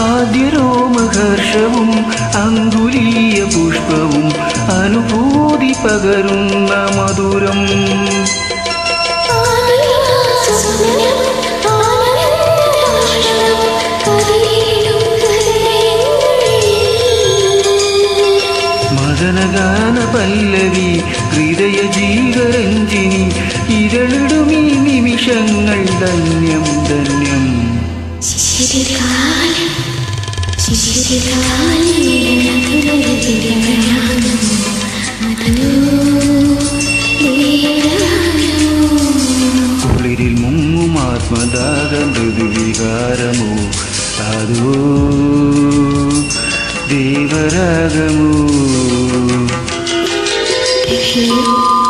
ആദ്യരോമഹർഷവും അങ്കുലീയ പുഷ്പവും അനുഭൂതി പകരുന്ന മധുരം മദനഗാന പല്ലവി ഹൃദയ ജീവരഞ്ജിനി ഇരളിടുമീ നിമിഷങ്ങൾ ധന്യം ധന്യം കുളിരിൽ മുങ്ങും ആത്മദാഹ മൃദുവികാരമോ അതോ ദേവരാഗമോ Thank you.